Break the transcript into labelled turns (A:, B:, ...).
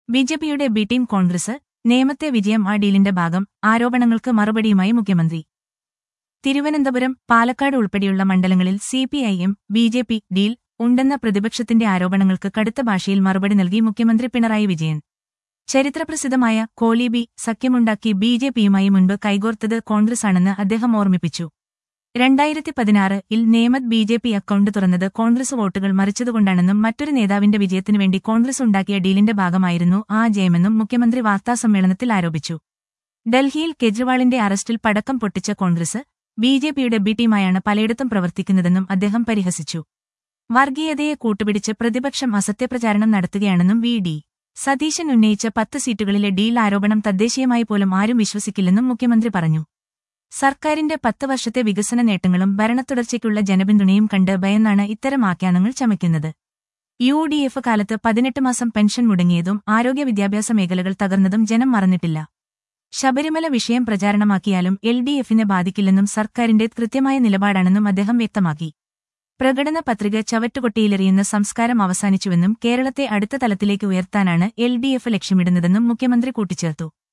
A: ബിജെപിയുടെ B team Congress നേമത്തെ വിജയം ആ ഡീലിന്റെ ഭാഗം ആരോപണങ്ങൾക്ക് മറുപടിയുമായി മുഖ്യമന്ത്രി തിരുവനന്തപുരം പാലക്കാട് ഉൾപ്പെടെയുള്ള മണ്ഡലങ്ങളിൽ സിപിഐഎം ബിജെപി ഡീൽ ഉണ്ടെന്ന പ്രതിപക്ഷത്തിന്റെ ആരോപണങ്ങൾക്ക് കടുത്ത ഭാഷയിൽ മറുപടി നൽകി മുഖ്യമന്ത്രി പിണറായി വിജയൻ ചരിത്രപ്രസിദ്ധമായ കോലീബി സഖ്യമുണ്ടാക്കി ബിജെപിയുമായി മുൻപ് കൈകോർത്തത് കോൺഗ്രസാണെന്ന് അദ്ദേഹം ഓർമ്മിപ്പിച്ചു രണ്ടായിരത്തി പതിനാറ് ഇൽ നേമത് ബി ജെ പി അക്കൌണ്ട് തുറന്നത് കോൺഗ്രസ് വോട്ടുകൾ മറിച്ചതുകൊണ്ടാണെന്നും മറ്റൊരു നേതാവിന്റെ വിജയത്തിനുവേണ്ടി കോൺഗ്രസ് ഉണ്ടാക്കിയ ഡീലിന്റെ ഭാഗമായിരുന്നു ആ ജയമെന്നും മുഖ്യമന്ത്രി വാർത്താസമ്മേളനത്തിൽ ആരോപിച്ചു ഡൽഹിയിൽ കെജ്രിവാളിന്റെ അറസ്റ്റിൽ പടക്കം പൊട്ടിച്ച കോൺഗ്രസ് ബി ജെ പിയുടെ ബി ടീമായാണ് പലയിടത്തും പ്രവർത്തിക്കുന്നതെന്നും അദ്ദേഹം പരിഹസിച്ചു വർഗീയതയെ കൂട്ടുപിടിച്ച് പ്രതിപക്ഷം അസത്യപ്രചാരണം നടത്തുകയാണെന്നും വി ഡി സതീശൻ ഉന്നയിച്ച പത്ത് സീറ്റുകളിലെ ഡീൽ ആരോപണം തദ്ദേശീയമായി പോലും ആരും വിശ്വസിക്കില്ലെന്നും മുഖ്യമന്ത്രി പറഞ്ഞു സർക്കാരിന്റെ പത്ത് വർഷത്തെ വികസന നേട്ടങ്ങളും ഭരണത്തുടർച്ചയ്ക്കുള്ള ജനപിന്തുണയും കണ്ട് ഭയന്നാണ് ഇത്തരം ആഖ്യാനങ്ങൾ ചമയ്ക്കുന്നത് യു ഡി എഫ് കാലത്ത് പതിനെട്ട് മാസം പെൻഷൻ മുടങ്ങിയതും ആരോഗ്യ വിദ്യാഭ്യാസ മേഖലകൾ തകർന്നതും ജനം മറന്നിട്ടില്ല ശബരിമല വിഷയം പ്രചാരണമാക്കിയാലും എൽ ഡി എഫിനെ ബാധിക്കില്ലെന്നും സർക്കാരിന്റെ കൃത്യമായ നിലപാടാണെന്നും അദ്ദേഹം വ്യക്തമാക്കി പ്രകടന പത്രിക ചവറ്റുകൊട്ടിയിലെറിയുന്ന സംസ്കാരം അവസാനിച്ചുവെന്നും കേരളത്തെ അടുത്ത തലത്തിലേക്ക് ഉയർത്താനാണ് എൽ ഡി എഫ് ലക്ഷ്യമിടുന്നതെന്നും മുഖ്യമന്ത്രി കൂട്ടിച്ചേർത്തു